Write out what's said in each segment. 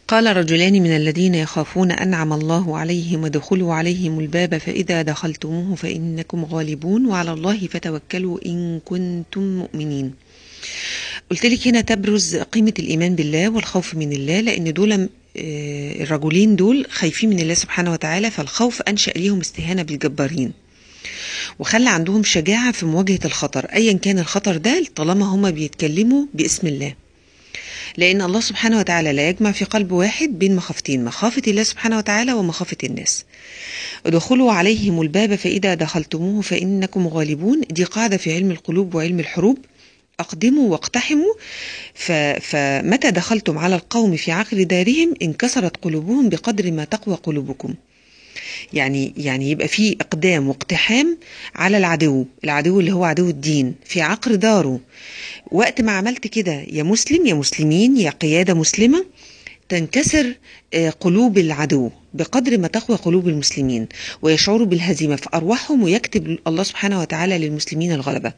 قال رجلان من الذين يخافون أنعم الله عليهم ودخلوا عليهم الباب فإذا دخلتموه فإنكم غالبون وعلى الله فتوكلوا إن كنتم مؤمنين قلت لك هنا تبرز قيمة الإيمان بالله والخوف من الله لأن دول الرجلين دول خايفين من الله سبحانه وتعالى فالخوف أنشأ ليهم استهانة بالجبارين وخلى عندهم شجاعة في مواجهة الخطر أيا كان الخطر ده طالما هما بيتكلموا باسم الله لأن الله سبحانه وتعالى لا يجمع في قلب واحد بين مخافتين مخافة الله سبحانه وتعالى ومخافة الناس ادخلوا عليهم الباب فإذا دخلتموه فإنكم غالبون دي قاعدة في علم القلوب وعلم الحروب أقدموا واقتحموا فمتى دخلتم على القوم في عقل دارهم انكسرت قلوبهم بقدر ما تقوى قلوبكم يعني يعني يبقى في اقدام واقتحام على العدو العدو اللي هو عدو الدين في عقر داره وقت ما عملت كده يا مسلم يا مسلمين يا قياده مسلمه تنكسر قلوب العدو بقدر ما تقوى قلوب المسلمين ويشعروا بالهزيمه في ارواحهم ويكتب الله سبحانه وتعالى للمسلمين الغلبه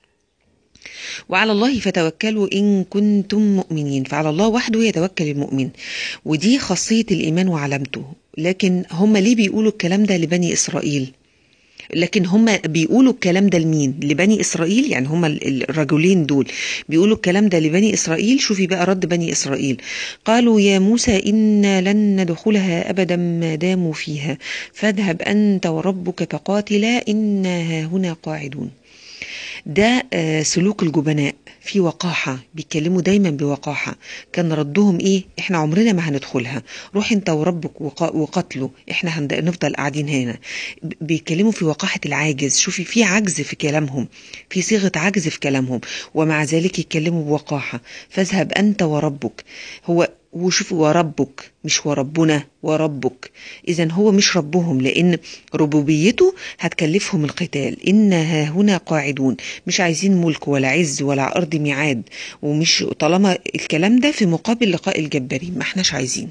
وعلى الله فتوكلوا إن كنتم مؤمنين فعلى الله وحده يتوكل المؤمن ودي خاصية الإيمان وعلامته لكن هم ليه بيقولوا الكلام ده لبني إسرائيل لكن هم بيقولوا الكلام ده لمين لبني إسرائيل يعني هم الرجلين دول بيقولوا الكلام ده لبني إسرائيل شوفي بقى رد بني إسرائيل قالوا يا موسى إنا لن ندخلها أبدا ما داموا فيها فاذهب أنت وربك فقاتلا إنا هنا قاعدون ده سلوك الجبناء في وقاحة بيتكلموا دايما بوقاحة كان ردهم ايه احنا عمرنا ما هندخلها روح انت وربك وقتلوا احنا هنفضل قاعدين هنا بيتكلموا في وقاحة العاجز شوفي في عجز في كلامهم في صيغة عجز في كلامهم ومع ذلك يتكلموا بوقاحة فاذهب انت وربك هو وشوف وربك مش وربنا وربك اذا هو مش ربهم لان ربوبيته هتكلفهم القتال إنا هنا قاعدون مش عايزين ملك ولا عز ولا ارض ميعاد ومش طالما الكلام ده في مقابل لقاء الجبارين ما احناش عايزين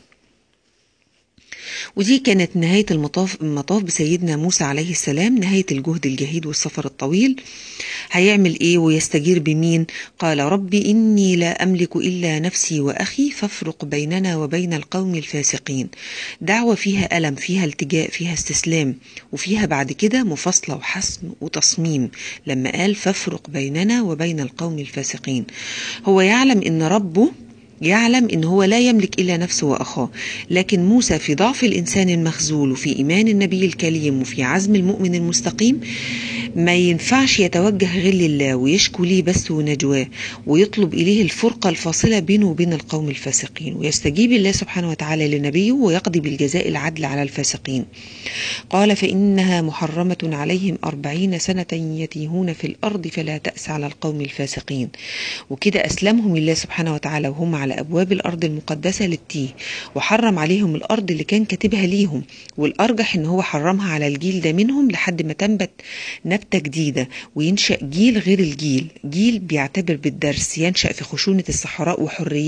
ودي كانت نهاية المطاف, المطاف بسيدنا موسى عليه السلام نهاية الجهد الجهيد والسفر الطويل هيعمل ايه ويستجير بمين قال ربي إني لا أملك إلا نفسي وأخي فافرق بيننا وبين القوم الفاسقين دعوة فيها ألم فيها التجاء فيها استسلام وفيها بعد كده مفاصلة وحسم وتصميم لما قال فافرق بيننا وبين القوم الفاسقين هو يعلم إن ربه يعلم ان هو لا يملك الا نفسه واخاه لكن موسى في ضعف الانسان المخذول وفي ايمان النبي الكريم وفي عزم المؤمن المستقيم ما ينفعش يتوجه غير لله ويشكو ليه بس ونجواه ويطلب اليه الفرقه الفاصله بينه وبين القوم الفاسقين ويستجيب الله سبحانه وتعالى لنبيه ويقضي بالجزاء العدل على الفاسقين قال فانها محرمه عليهم أربعين سنه يتيهون في الارض فلا تاس على القوم الفاسقين وكده اسلمهم الله سبحانه وتعالى وهم على أبواب الأرض المقدسة للتيه وحرم عليهم الأرض اللي كان كاتبها ليهم والأرجح إن هو حرمها على الجيل ده منهم لحد ما تنبت نبتة جديدة وينشأ جيل غير الجيل جيل بيعتبر بالدرس ينشأ في خشونة الصحراء وحرية